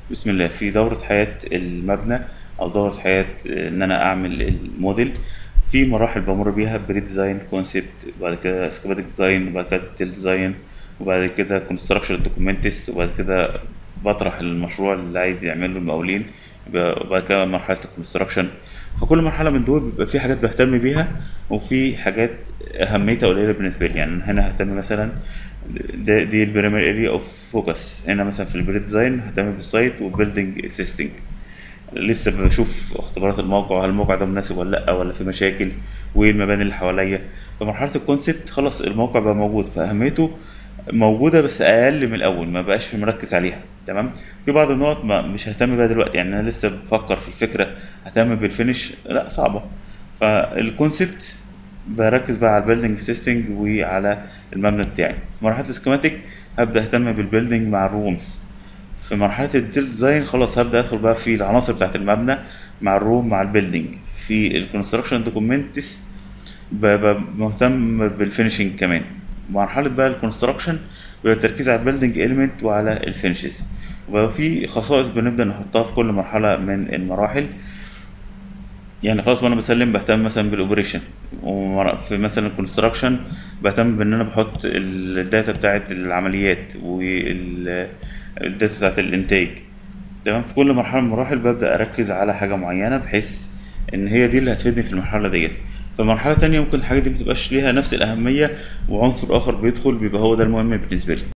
بسم الله في دورة حياة المبنى أو دورة حياة إن أنا أعمل الموديل في مراحل بمر بيها بري ديزاين كونسبت وبعد كده سكيماتيك ديزاين وبعد كده ديتيل ديزاين وبعد كده كونستراكشن دوكيومنتس وبعد كده بطرح المشروع اللي عايز يعمله المقاولين وبعد كده مرحلة الكونستراكشن فكل مرحلة من دول بيبقى في حاجات بهتم بيها وفي حاجات أهميتها قليلة بالنسبة لي يعني هنا ههتم مثلا ده دي البريمير اريا اوف فوكس هنا مثلا في البري ديزاين ههتم بالسايت والبيلدينج سيستنج لسه بشوف اختبارات الموقع هل الموقع ده مناسب ولا لا ولا في مشاكل وايه المباني اللي حواليا في مرحله الكونسبت خلاص الموقع بقى موجود فاهميته موجوده بس اقل من الاول ما بقاش مركز عليها تمام في بعض النقط ما مش ههتم بيها دلوقتي يعني انا لسه بفكر في الفكره ههتم بالفينش لا صعبه فالكونسبت بركز بقى على البيلدينج سيستنج وعلى المبنى بتاعي في مرحله السكيماتيك هبدا اهتم بالبيلدينج مع الرومز في مرحله الديتيل ديزاين خلاص هبدا ادخل بقى في العناصر بتاعه المبنى مع الروم مع البيلدينج في الكونستراكشن دوكيومنتس ببقى مهتم بالفينشنج كمان مرحله بقى الكونستراكشن بيبقى التركيز على البيلدينج اليمنت وعلى الفينشز وبقى في خصائص بنبدا نحطها في كل مرحله من المراحل يعني خلاص وانا بسلم بهتم مثلا بالاوبريشن وفي مثلا الكونستراكشن بهتم بان انا بحط الداتا بتاعت العمليات والداتا بتاعت الانتاج تمام في كل مرحله من المراحل ببدا اركز على حاجه معينه بحيث ان هي دي اللي هتفيدني في المرحله ديت في مرحله تانية ممكن الحاجات دي متبقاش ليها نفس الاهميه وعنصر اخر بيدخل بيبقى هو ده المهم بالنسبه لي